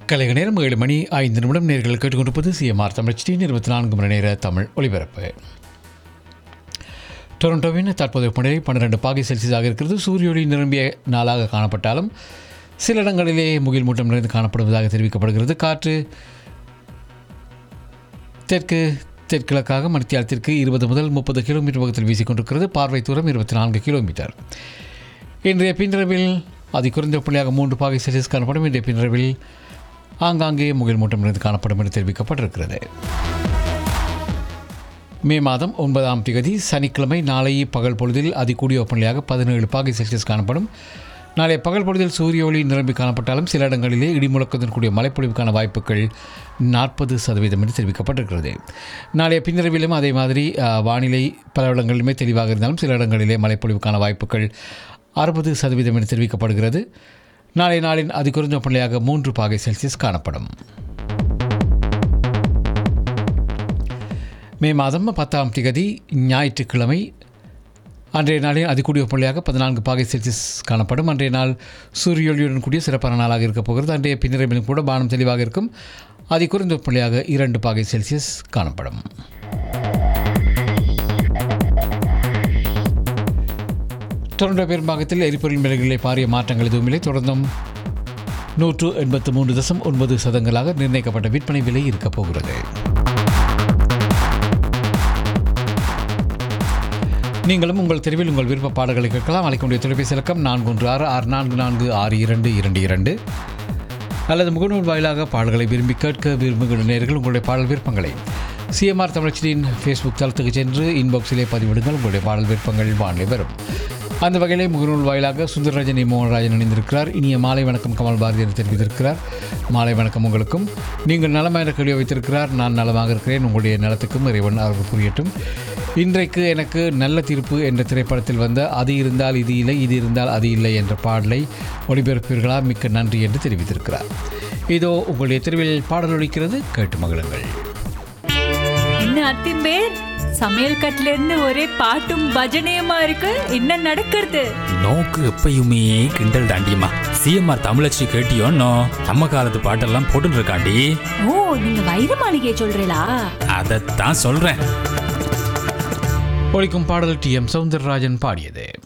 கலைக நேரம் ஏழு மணி ஐந்து நிமிடம் நேர்கள் கேட்டுக்கொண்டிருப்பது சிஎம்ஆர் தமிழ் டி இருபத்தி நான்கு மணி நேர தமிழ் ஒலிபரப்பு டொரண்டோவின் தற்போதைய வெப்பநிலை பன்னிரெண்டு பாகை செல்சியஸாக இருக்கிறது சூரிய ஒளி நிரம்பிய நாளாக காணப்பட்டாலும் சில இடங்களிலே முகில் மூட்டம் நிறைந்து காணப்படுவதாக தெரிவிக்கப்படுகிறது காற்று தெற்கு தெற்கிழக்காக மணித்தியாலத்திற்கு இருபது முதல் முப்பது கிலோமீட்டர் வேகத்தில் வீசிக்கொண்டிருக்கிறது பார்வை தூரம் இருபத்தி நான்கு கிலோமீட்டர் இன்றைய பின்னிரவில் அதி குறைந்த புள்ளியாக மூன்று பாகை செல்சியஸ் காணப்படும் இன்றைய பின்னிரவில் ஆங்காங்கே முகில் மூட்டம் நிறைந்து காணப்படும் என்று தெரிவிக்கப்பட்டிருக்கிறது மே மாதம் ஒன்பதாம் திகதி சனிக்கிழமை நாளை பகல் பொழுதில் அதிகூடிய வெப்பநிலையாக பதினேழு பாகை செல்சியஸ் காணப்படும் நாளை பகல் பொழுதில் சூரிய ஒளி நிரம்பி காணப்பட்டாலும் சில இடங்களிலே இடிமுழக்கத்துடன் கூடிய மழைப்பொழிவுக்கான வாய்ப்புகள் நாற்பது சதவீதம் என்று தெரிவிக்கப்பட்டிருக்கிறது நாளைய பின்னிரவிலும் அதே மாதிரி அஹ், வானிலை பல இடங்களிலுமே தெளிவாக இருந்தாலும் சில இடங்களிலே மழைப்பொழிவுக்கான வாய்ப்புகள் அறுபது சதவீதம் என்று தெரிவிக்கப்படுகிறது நாளை நாளின் அதிகுறைந்த வெப்பநிலையாக மூன்று பாகை செல்சியஸ் காணப்படும் மே மாதம் பத்தாம் திகதி ஞாயிற்றுக்கிழமை அன்றைய நாளில் அதிகூடிய வெப்பநிலையாக பதினான்கு பாகை செல்சியஸ் காணப்படும் அன்றைய நாள் சூரிய ஒளியுடன் கூடிய சிறப்பான நாளாக இருக்கப் போகிறது அன்றைய பின்னரவிலும் கூட வானம் தெளிவாக இருக்கும் அதிகுறைந்த வெப்பநிலையாக இரண்டு பாகை செல்சியஸ் காணப்படும் டொரண்டோ பெரும்பாகத்தில் எரிபொருள் விலைகளிலே பாரிய மாற்றங்கள் எதுவும் இல்லை தொடர்ந்தும் நூற்று எண்பத்து மூன்று தசம் ஒன்பது சதங்களாக நிர்ணயிக்கப்பட்ட விற்பனை விலை இருக்கப் போகிறது நீங்களும் உங்கள் தெருவில் உங்கள் விருப்ப பாடல்களை கேட்கலாம் அழைக்கக்கூடிய தொலைபேசி இலக்கம் நான்கு ஒன்று ஆறு ஆறு நான்கு நான்கு ஆறு இரண்டு இரண்டு இரண்டு அல்லது முகநூல் வாயிலாக பாடல்களை விரும்பி கேட்க விரும்புகிற நேர்கள் உங்களுடைய பாடல் விருப்பங்களை சிஎம்ஆர் தமிழச்சியின் ஃபேஸ்புக் தளத்துக்கு சென்று இன்பாக்ஸிலே பதிவிடுங்கள் உங்களுடைய பாடல் விருப்பங்கள் வானிலை வரும் அந்த வகையிலே முகநூல் வாயிலாக சுந்தரராஜன் மோகன்ராஜன் இணைந்திருக்கிறார் இனிய மாலை வணக்கம் கமல் பாரதி என்று தெரிவித்திருக்கிறார் மாலை வணக்கம் உங்களுக்கும் நீங்கள் நலமாக கேள்வி வைத்திருக்கிறார் நான் நலமாக இருக்கிறேன் உங்களுடைய நலத்துக்கும் இறைவன் அருள் புரியட்டும் இன்றைக்கு எனக்கு நல்ல தீர்ப்பு என்ற திரைப்படத்தில் வந்த அது இருந்தால் இது இல்லை இது இருந்தால் அது இல்லை என்ற பாடலை ஒளிபரப்பீர்களா மிக்க நன்றி என்று தெரிவித்திருக்கிறார் இதோ உங்களுடைய தெருவில் பாடல் ஒலிக்கிறது கேட்டு மகிழுங்கள் என்ன அத்திம்பேர் சமையல் கட்டுல இருந்து ஒரே பாட்டும் பஜனையுமா இருக்கு என்ன நடக்கிறது நோக்கு எப்பயுமே கிண்டல் தாண்டியம்மா சிஎம்ஆர் தமிழச்சி கேட்டியோன்னோ நம்ம காலத்து பாட்டெல்லாம் போட்டுட்டு இருக்காண்டி ஓ நீங்க வைர மாளிகையை சொல்றீங்களா அதைத்தான் சொல்றேன் ஒழிக்கும் பாடல் டி எம் சவுந்தரராஜன் பாடியது